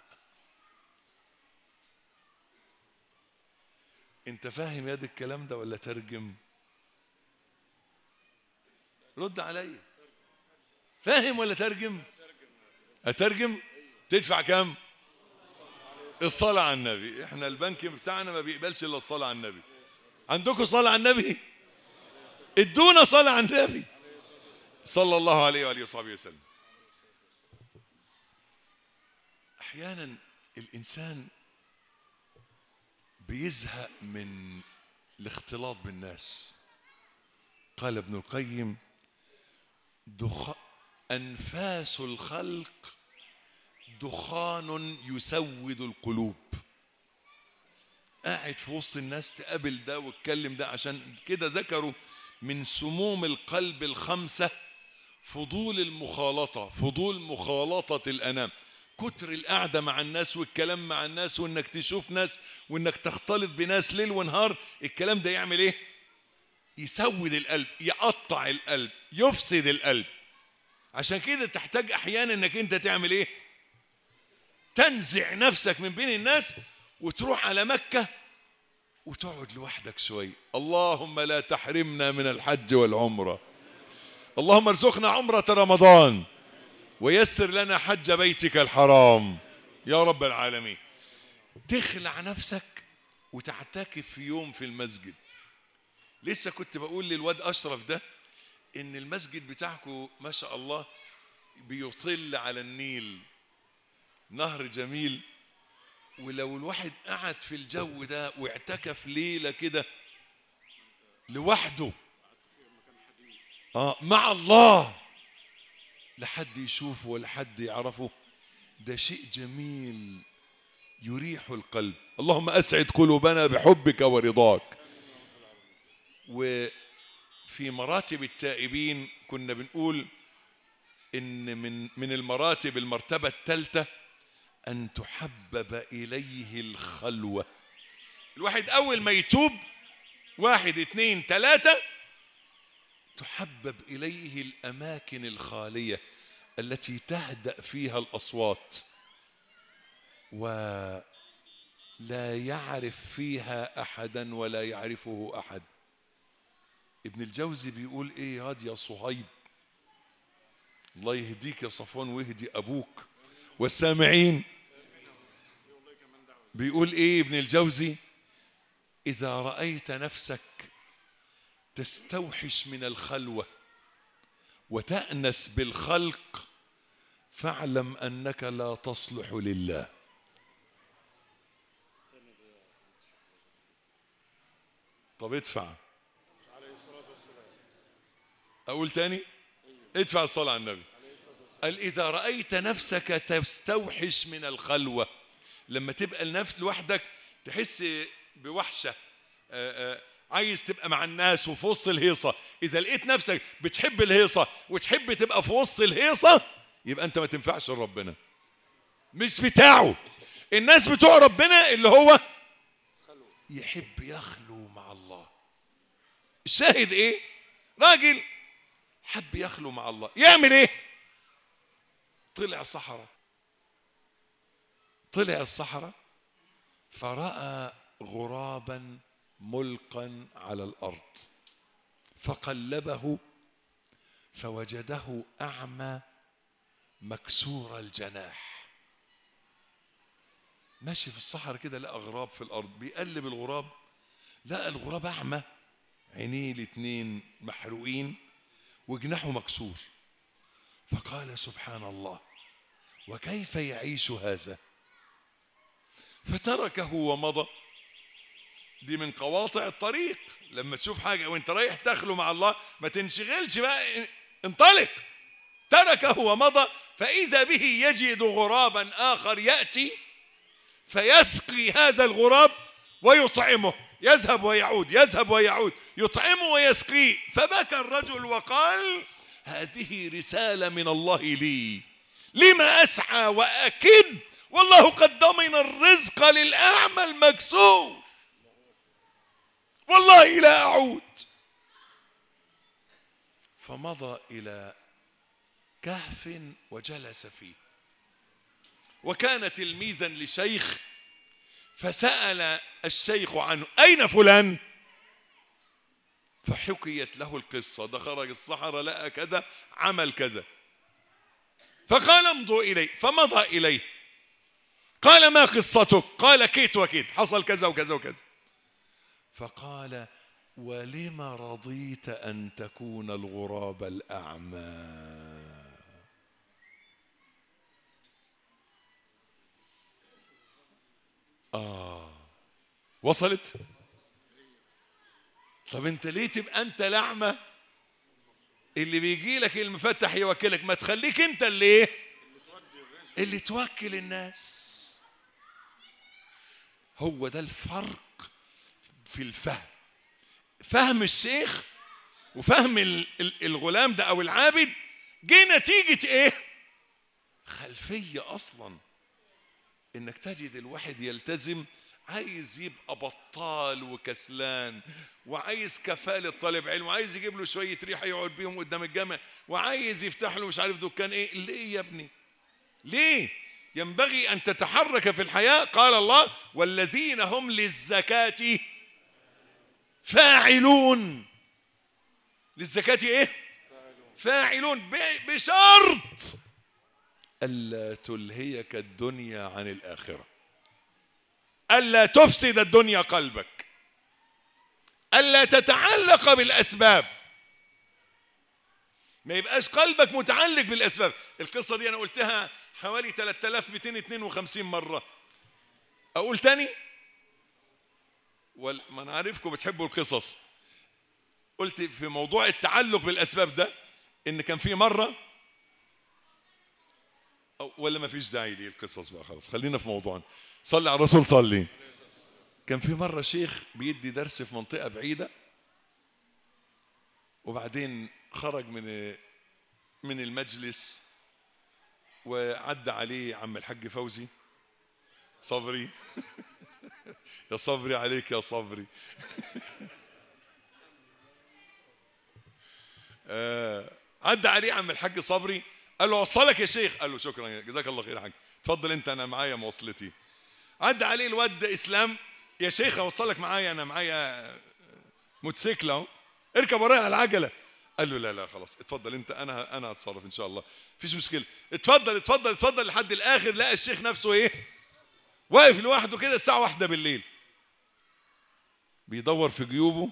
Speaker 3: انت فاهم يا دي الكلام ده ولا ترجم رد عليا فاهم ولا ترجم اترجم تدفع كام الصلاة على النبي احنا البنك بتاعنا ما بيقبلش الا الصلاة على النبي عندكم صلاة على النبي ادونا صلاة على النبي صلى الله عليه وآله وصحبه وسلم احيانا الانسان بيزهق من الاختلاط بالناس قال ابن القيم دخ... انفاس الخلق دخان يسود القلوب قاعد في وسط الناس تقابل ده وتكلم ده عشان كده ذكروا من سموم القلب الخمسة فضول المخالطة فضول مخالطة الأنام كتر القعدة مع الناس والكلام مع الناس وانك تشوف ناس وانك تختلط بناس ليل ونهار الكلام ده يعمل ايه يسود القلب يقطع القلب يفسد القلب عشان كده تحتاج احيانا انك انت تعمل ايه تنزع نفسك من بين الناس وتروح على مكة وتقعد لوحدك شوي اللهم لا تحرمنا من الحج والعمرة اللهم ارزقنا عمرة رمضان ويسر لنا حج بيتك الحرام يا رب العالمين تخلع نفسك وتعتكف في يوم في المسجد لسه كنت بقول للواد أشرف ده إن المسجد بتاعكم ما شاء الله بيطل على النيل نهر جميل ولو الواحد قعد في الجو ده واعتكف ليلة كده لوحده اه مع الله لا حد يشوفه ولا حد يعرفه ده شيء جميل يريح القلب اللهم اسعد قلوبنا بحبك ورضاك وفي مراتب التائبين كنا بنقول ان من من المراتب المرتبه الثالثه ان تحبب اليه الخلوه الواحد اول ما يتوب واحد اثنين ثلاثه تحبب اليه الاماكن الخاليه التي تهدا فيها الاصوات ولا يعرف فيها احدا ولا يعرفه احد ابن الجوزي بيقول ايه يا واد يا صهيب الله يهديك يا صفوان ويهدي ابوك والسامعين بيقول ايه ابن الجوزي اذا رايت نفسك تستوحش من الخلوه وتانس بالخلق فاعلم انك لا تصلح لله طب ادفع اقول تاني ادفع الصلاه على النبي قال اذا رايت نفسك تستوحش من الخلوه لما تبقى النفس لوحدك تحس بوحشه آآ آآ عايز تبقى مع الناس وفي وسط الهيصه اذا لقيت نفسك بتحب الهيصه وتحب تبقى في وسط الهيصه يبقى انت ما تنفعش لربنا مش بتاعه الناس بتوع ربنا اللي هو يحب يخلو مع الله الشاهد ايه راجل حب يخلو مع الله يعمل ايه طلع صحراء طلع الصحراء فراى غرابا ملقا على الارض فقلبه فوجده اعمى مكسور الجناح ماشي في الصحراء كده لقى غراب في الارض بيقلب الغراب لقى الغراب اعمى عينيه الاتنين محروقين وجناحه مكسور فقال سبحان الله وكيف يعيش هذا فتركه ومضى دي من قواطع الطريق لما تشوف حاجة وانت رايح تخلو مع الله ما تنشغلش بقى انطلق تركه ومضى فإذا به يجد غرابا آخر يأتي فيسقي هذا الغراب ويطعمه يذهب ويعود يذهب ويعود يطعمه ويسقيه فبكى الرجل وقال هذه رسالة من الله لي لما أسعى وأكد والله قد ضمن الرزق للأعمى المكسور والله لا أعود فمضى إلى كهف وجلس فيه وكان تلميذا لشيخ فسأل الشيخ عنه أين فلان فحكيت له القصة ده خرج الصحراء لقى كذا عمل كذا فقال امضوا إليه فمضى إليه قال ما قصتك قال كيت وكيت حصل كذا وكذا وكذا فقال ولم رضيت أن تكون الغراب الأعمى آه وصلت طب انت ليه تبقى انت لعمة اللي بيجي لك المفتح يوكلك ما تخليك انت اللي ايه اللي توكل الناس هو ده الفرق في الفهم فهم الشيخ وفهم ال- ال- الغلام ده او العابد جه نتيجة ايه خلفية اصلا انك تجد الواحد يلتزم عايز يبقى بطال وكسلان وعايز كفالة طالب علم وعايز يجيب له شوية ريحة يقعد بيهم قدام الجامع وعايز يفتح له مش عارف دكان ايه ليه يا ابني ليه ينبغي ان تتحرك في الحياة قال الله والذين هم للزكاة فاعلون للزكاة ايه فاعلون ب- بشرط ألا تلهيك الدنيا عن الآخرة ألا تفسد الدنيا قلبك ألا تتعلق بالأسباب ما يبقاش قلبك متعلق بالأسباب القصة دي أنا قلتها حوالي 3252 مرة اقول تاني وال... ما انا عارفكم بتحبوا القصص قلت في موضوع التعلق بالاسباب ده ان كان في مره أو ولا ما فيش داعي لي القصص بقى خلاص خلينا في موضوعنا صلي على الرسول صلي كان في مره شيخ بيدي درس في منطقه بعيده وبعدين خرج من من المجلس وعدى عليه عم الحاج فوزي صبري يا صبري عليك يا صبري آه، عدى عليه عم الحاج صبري قال له اوصلك يا شيخ قال له شكرا جزاك الله خير يا حاج اتفضل انت انا معايا مواصلتي عدى عليه الواد ده اسلام يا شيخ اوصلك معايا انا معايا موتوسيكل اهو اركب ورايا على العجله قال له لا لا خلاص اتفضل انت انا انا هتصرف ان شاء الله مفيش مشكله اتفضل اتفضل اتفضل لحد الاخر لقى الشيخ نفسه ايه واقف لوحده كده الساعه واحدة بالليل بيدور في جيوبه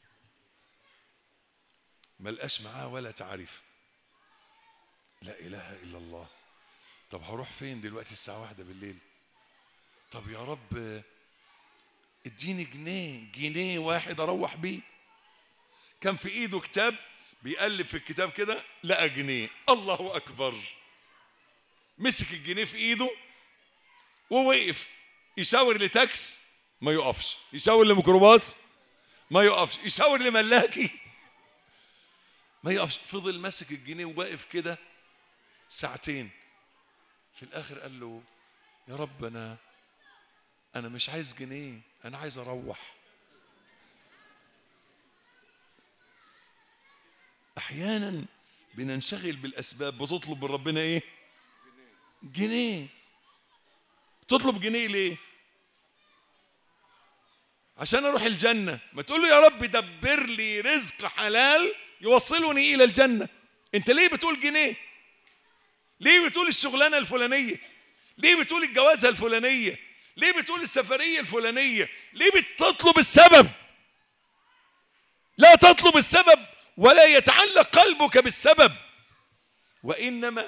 Speaker 3: ما لقاش معاه ولا تعريف لا اله الا الله طب هروح فين دلوقتي الساعه واحدة بالليل طب يا رب اديني جنيه جنيه واحد اروح بيه كان في ايده كتاب بيقلب في الكتاب كده لقى جنيه الله اكبر مسك الجنيه في ايده ووقف يشاور لتاكس ما يقفش يشاور لميكروباص ما يقفش يشاور لملاكي ما يقفش فضل ماسك الجنيه وواقف كده ساعتين في الاخر قال له يا رب انا انا مش عايز جنيه انا عايز اروح احيانا بننشغل بالاسباب بتطلب من ربنا ايه جنيه تطلب جنيه ليه عشان اروح الجنه ما تقول له يا رب دبر لي رزق حلال يوصلني الى الجنه انت ليه بتقول جنيه ليه بتقول الشغلانه الفلانيه ليه بتقول الجوازه الفلانيه ليه بتقول السفريه الفلانيه ليه بتطلب السبب لا تطلب السبب ولا يتعلق قلبك بالسبب وانما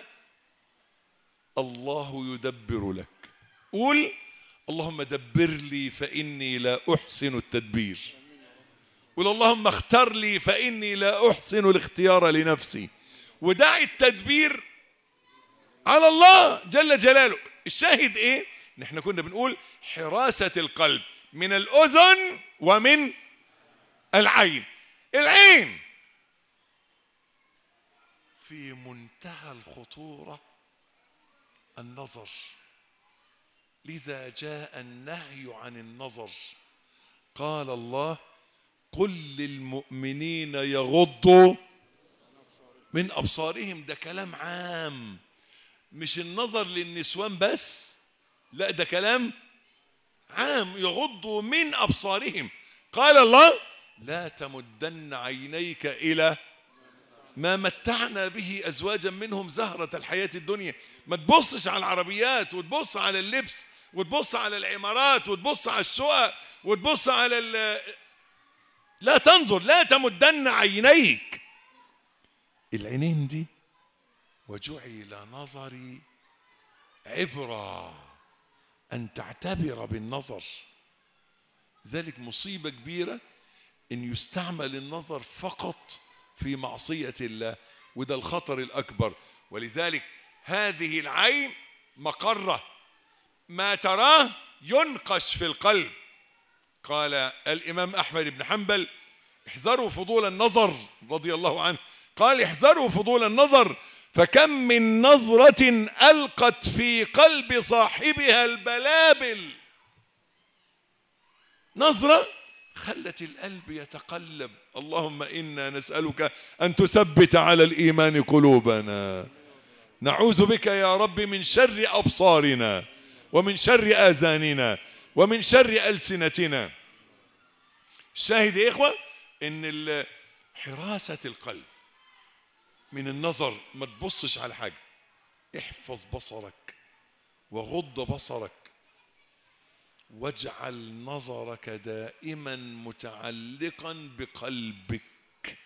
Speaker 3: الله يدبر لك قول اللهم دبر لي فاني لا احسن التدبير قول اللهم اختر لي فاني لا احسن الاختيار لنفسي ودع التدبير على الله جل جلاله الشاهد ايه ان احنا كنا بنقول حراسه القلب من الاذن ومن العين العين في منتهى الخطوره النظر لذا جاء النهي عن النظر قال الله قل للمؤمنين يغضوا من ابصارهم ده كلام عام مش النظر للنسوان بس لا ده كلام عام يغضوا من ابصارهم قال الله لا تمدن عينيك الى ما متعنا به ازواجا منهم زهره الحياه الدنيا ما تبصش على العربيات وتبص على اللبس وتبص على العمارات وتبص على الشقق وتبص على ال لا تنظر لا تمدن عينيك العينين دي وجعل نظري عبرة أن تعتبر بالنظر ذلك مصيبة كبيرة أن يستعمل النظر فقط في معصية الله وده الخطر الأكبر ولذلك هذه العين مقرة ما تراه ينقش في القلب قال الإمام أحمد بن حنبل احذروا فضول النظر رضي الله عنه قال احذروا فضول النظر فكم من نظرة ألقت في قلب صاحبها البلابل نظرة خلت القلب يتقلب اللهم إنا نسألك أن تثبت على الإيمان قلوبنا نعوذ بك يا رب من شر أبصارنا ومن شر آذاننا ومن شر ألسنتنا الشاهد يا إخوة إن حراسة القلب من النظر ما تبصش على حاجة احفظ بصرك وغض بصرك واجعل نظرك دائما متعلقا بقلبك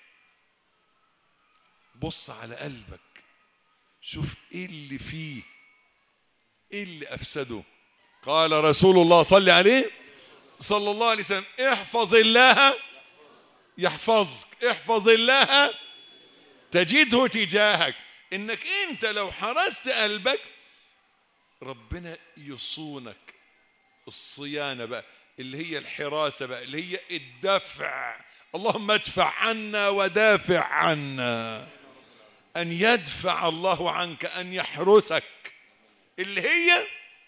Speaker 3: بص على قلبك شوف ايه اللي فيه ايه اللي افسده قال رسول الله صلى عليه صلى الله عليه وسلم احفظ الله يحفظك احفظ الله تجده تجاهك انك انت لو حرست قلبك ربنا يصونك الصيانه بقى اللي هي الحراسه بقى اللي هي الدفع اللهم ادفع عنا ودافع عنا ان يدفع الله عنك ان يحرسك اللي هي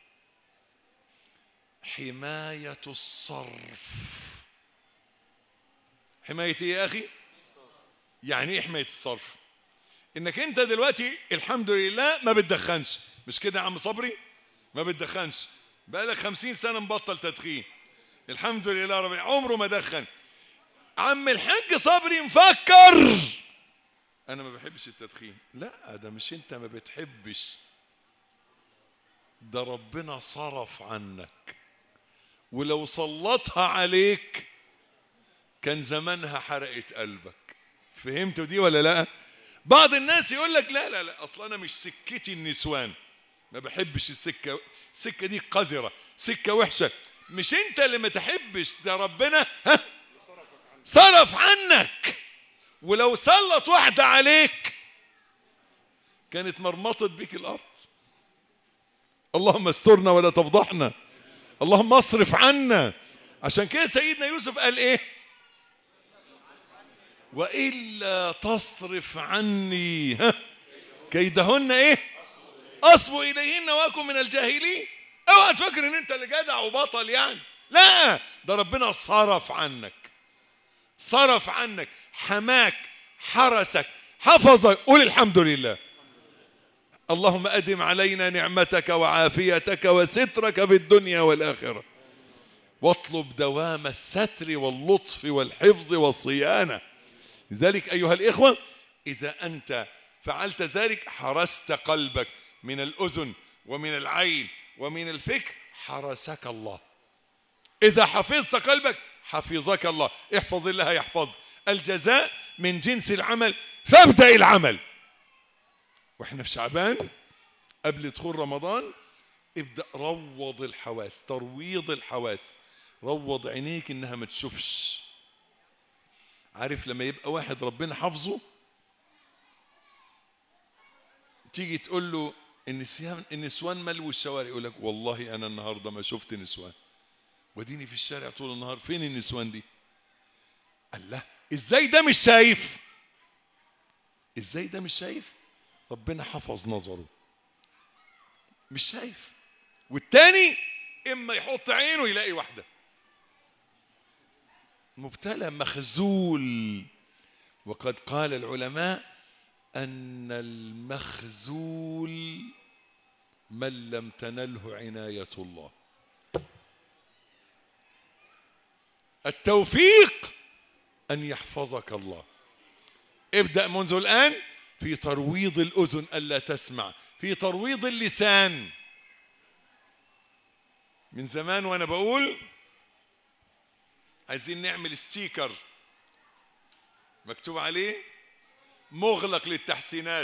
Speaker 3: حمايه الصرف حمايه ايه يا اخي يعني ايه حمايه الصرف انك انت دلوقتي الحمد لله ما بتدخنش مش كده يا عم صبري ما بتدخنش بقالك خمسين سنة مبطل تدخين الحمد لله رب عمره ما دخن عم الحاج صبري مفكر انا ما بحبش التدخين لا ده مش انت ما بتحبش ده ربنا صرف عنك ولو سلطها عليك كان زمانها حرقت قلبك فهمتوا دي ولا لا بعض الناس يقول لك لا لا لا اصل انا مش سكتي النسوان ما بحبش السكه السكه دي قذره سكه وحشه مش انت اللي ما تحبش ده ربنا ها صرف عنك ولو سلط واحده عليك كانت مرمطت بيك الارض اللهم استرنا ولا تفضحنا اللهم اصرف عنا عشان كده سيدنا يوسف قال ايه والا تصرف عني ها كيدهن ايه اصبو اليهن واكن من الجاهلين اوعى تفكر ان انت اللي جدع وبطل يعني لا ده ربنا صرف عنك صرف عنك حماك حرسك حفظك قول الحمد لله اللهم ادم علينا نعمتك وعافيتك وسترك في الدنيا والاخره واطلب دوام الستر واللطف والحفظ والصيانه لذلك ايها الاخوه اذا انت فعلت ذلك حرست قلبك من الاذن ومن العين ومن الفكر حرسك الله اذا حفظت قلبك حفظك الله احفظ الله يحفظك الجزاء من جنس العمل فابدا العمل واحنا في شعبان قبل دخول رمضان ابدا روض الحواس ترويض الحواس روض عينيك انها ما تشوفش عارف لما يبقى واحد ربنا حافظه تيجي تقول له النسيان النسوان ملوا الشوارع يقول لك والله انا النهارده ما شفت نسوان وديني في الشارع طول النهار فين النسوان دي الله ازاي ده مش شايف ازاي ده مش شايف ربنا حفظ نظره مش شايف والتاني اما يحط عينه يلاقي واحده مبتلى مخزول وقد قال العلماء ان المخزول من لم تنله عنايه الله التوفيق ان يحفظك الله ابدا منذ الان في ترويض الاذن الا تسمع في ترويض اللسان من زمان وانا بقول عايزين نعمل ستيكر مكتوب عليه مغلق للتحسينات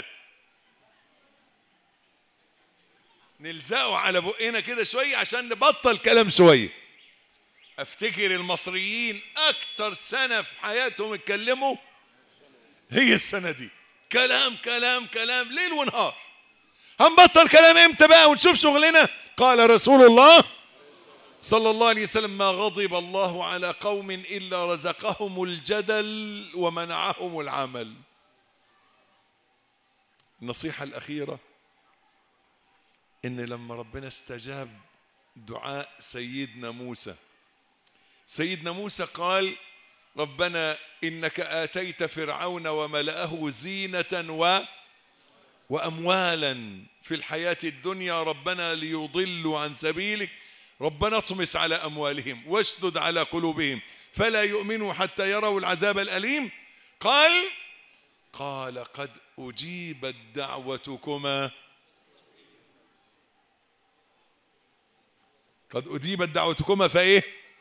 Speaker 3: نلزقه على بقنا كده شوية عشان نبطل كلام شوية افتكر المصريين اكتر سنة في حياتهم اتكلموا هي السنة دي كلام كلام كلام ليل ونهار هنبطل كلام امتى بقى ونشوف شغلنا قال رسول الله صلى الله عليه وسلم ما غضب الله على قوم الا رزقهم الجدل ومنعهم العمل النصيحه الاخيره ان لما ربنا استجاب دعاء سيدنا موسى سيدنا موسى قال ربنا انك اتيت فرعون وملاه زينه و واموالا في الحياه الدنيا ربنا ليضلوا عن سبيلك ربنا اطمس على اموالهم واشدد على قلوبهم فلا يؤمنوا حتى يروا العذاب الاليم قال قال قد اجيبت دعوتكما قد اجيبت دعوتكما فايه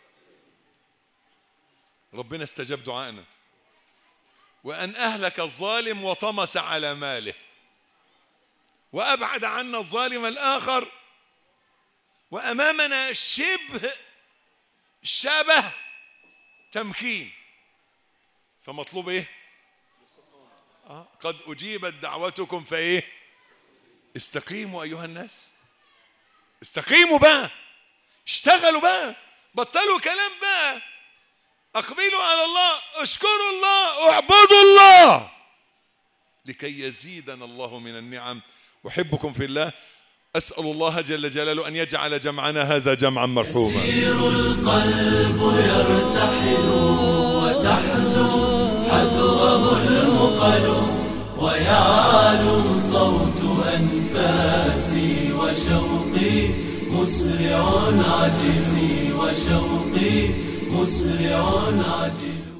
Speaker 3: ربنا استجاب دعائنا وان اهلك الظالم وطمس على ماله وابعد عنا الظالم الاخر وأمامنا شبه شبه تمكين فمطلوب ايه آه قد أجيبت دعوتكم فايه استقيموا أيها الناس استقيموا بقى اشتغلوا بقى بطلوا كلام بقى أقبلوا على الله اشكروا الله اعبدوا الله لكي يزيدنا الله من النعم أحبكم في الله أسأل الله جل جلاله أن يجعل جمعنا هذا جمعا مرحوما
Speaker 2: يسير القلب يرتحل وتحذو حذوه المقل ويعلو صوت أنفاسي وشوقي مسرع عجزي وشوقي مسرع عجل